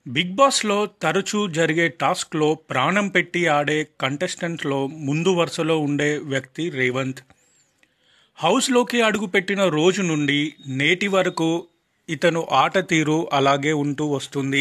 big బాస్లో తరచూ జరిగే టాస్క్లో ప్రాణం పెట్టి ఆడే కంటెస్టెంట్లో ముందు వరుసలో ఉండే వ్యక్తి రేవంత్ హౌస్లోకి అడుగుపెట్టిన రోజు నుండి నేటి వరకు ఇతను ఆట తీరు అలాగే ఉంటూ వస్తుంది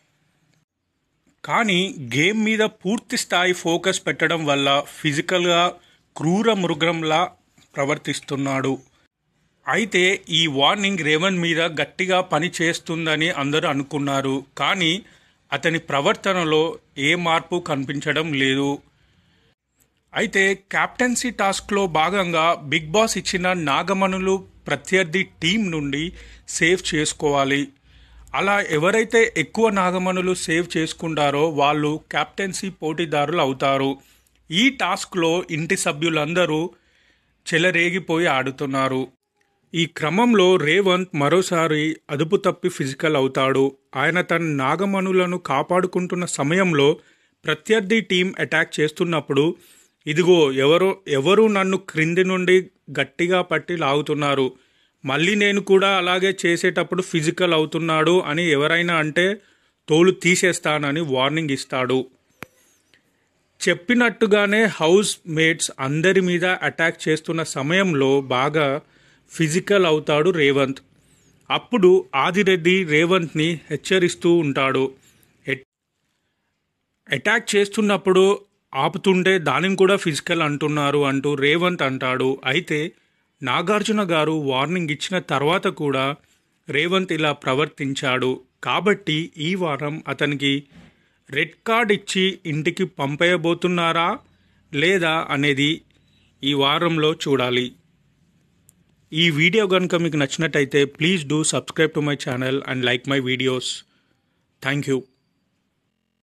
కానీ గేమ్ మీద పూర్తి స్థాయి ఫోకస్ పెట్టడం వల్ల ఫిజికల్గా క్రూర మృగంలా ప్రవర్తిస్తున్నాడు అయితే ఈ వార్నింగ్ రేవంత్ మీద గట్టిగా పని చేస్తుందని అందరూ అనుకున్నారు కానీ అతని ప్రవర్తనలో ఏ మార్పు కనిపించడం లేదు అయితే క్యాప్టెన్సీ టాస్క్లో భాగంగా బిగ్ బాస్ ఇచ్చిన నాగమణులు ప్రత్యర్థి టీం నుండి సేవ్ చేసుకోవాలి అలా ఎవరైతే ఎక్కువ నాగమణులు సేవ్ చేసుకుంటారో వాళ్ళు క్యాప్టెన్సీ పోటీదారులు అవుతారు ఈ టాస్క్లో ఇంటి సభ్యులందరూ చెలరేగిపోయి ఆడుతున్నారు ఈ క్రమంలో రేవంత్ మరోసారి అదుపు తప్పి ఫిజికల్ అవుతాడు ఆయన తన నాగమణులను కాపాడుకుంటున్న సమయంలో ప్రత్యర్థి టీం అటాక్ చేస్తున్నప్పుడు ఇదిగో ఎవరో ఎవరు నన్ను క్రింది నుండి గట్టిగా పట్టి లాగుతున్నారు మళ్ళీ నేను కూడా అలాగే చేసేటప్పుడు ఫిజికల్ అవుతున్నాడు అని ఎవరైనా అంటే తోలు తీసేస్తానని వార్నింగ్ ఇస్తాడు చెప్పినట్టుగానే హౌస్ మేట్స్ అందరి మీద అటాక్ చేస్తున్న సమయంలో బాగా ఫిజికల్ అవుతాడు రేవంత్ అప్పుడు ఆదిరెడ్డి రేవంత్ని హెచ్చరిస్తూ ఉంటాడు ఎట్- అటాక్ చేస్తున్నప్పుడు ఆపుతుంటే దానిని కూడా ఫిజికల్ అంటున్నారు అంటూ రేవంత్ అంటాడు అయితే నాగార్జున గారు వార్నింగ్ ఇచ్చిన తర్వాత కూడా రేవంత్ ఇలా ప్రవర్తించాడు కాబట్టి ఈ వారం అతనికి రెడ్ కార్డ్ ఇచ్చి ఇంటికి పంపేయబోతున్నారా లేదా అనేది ఈ వారంలో చూడాలి ఈ వీడియో కనుక మీకు నచ్చినట్టయితే please do subscribe to my channel and like my videos thank you